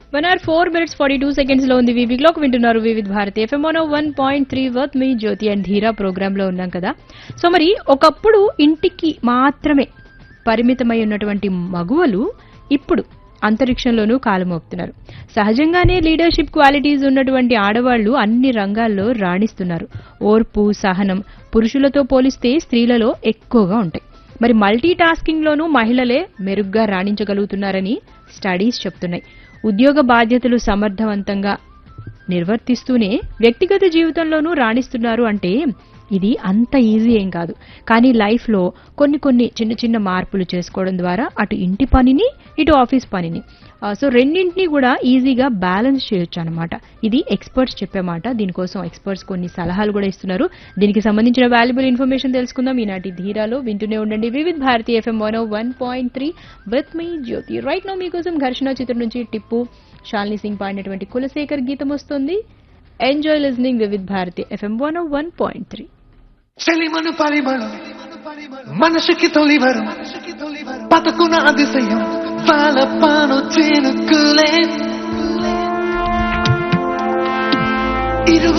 one hour four minutes forty two seconds లో ఉంది వివి క్లాక్ వింటున్నారు Vividh Bharati FM one point three with me Jyoti and Dheera programme లో ఉన్నాం కదా సో మరి ఒకప్పుడు ఇంటికి మాత్రమే పరిమితమై ఉన్నటువంటి మగువలు ఇప్పుడు అంతరిక్షంలోనూ కాలు మోపుతున్నారు సహజంగానే లీడర్షిప్ క్వాలిటీస్ ఉన్నటువంటి ఆడవాళ్లు అన్ని రంగాల్లో రాణిస్తున్నారు ఓర్పు సహనం పురుషులతో పోలిస్తే స్త్రీలలో ఎక్కువగా ఉంటాయి మరి మల్టీ టాస్కింగ్ లోనూ మహిళలే మెరుగ్గా రాణించగలుగుతున్నారని స్టడీస్ చెప్తున్నాయి ఉద్యోగ బాధ్యతలు సమర్థవంతంగా నిర్వర్తిస్తూనే వ్యక్తిగత జీవితంలోనూ రాణిస్తున్నారు అంటే ఇది అంత ఈజీ ఏం కాదు కానీ లైఫ్లో కొన్ని కొన్ని చిన్న చిన్న మార్పులు చేసుకోవడం ద్వారా అటు ఇంటి పనిని ఇటు ఆఫీస్ పనిని ఆ, సో రెండింటినీ కూడా ఈజీగా బ్యాలెన్స్ చేయొచ్చు అనమాట ఇది ఎక్స్పర్ట్స్ చెప్పే మాట దీనికోసం ఎక్స్పర్ట్స్ కొన్ని సలహాలు కూడా ఇస్తున్నారు దీనికి సంబంధించిన వాల్యుబుల్ ఇన్ఫర్మేషన్ తెలుసుకుందాం ఈనాటి ధీరాలో వింటూనే ఉండండి Vividh Bharati FM one one point three with me Jyoti right now మీకోసం ఘర్షణ చిత్రం నుంచి టిప్పు శాలిని సింగ్ పాడినటువంటి కులశేఖర్ గీతం వస్తుంది enjoy listening Vividh Bharati FM one one point three చెలిమను పరిమళం మనసుకి తొలివరం బతుకున అతిశయం పాలపాను చేనుకులే ఇరుగు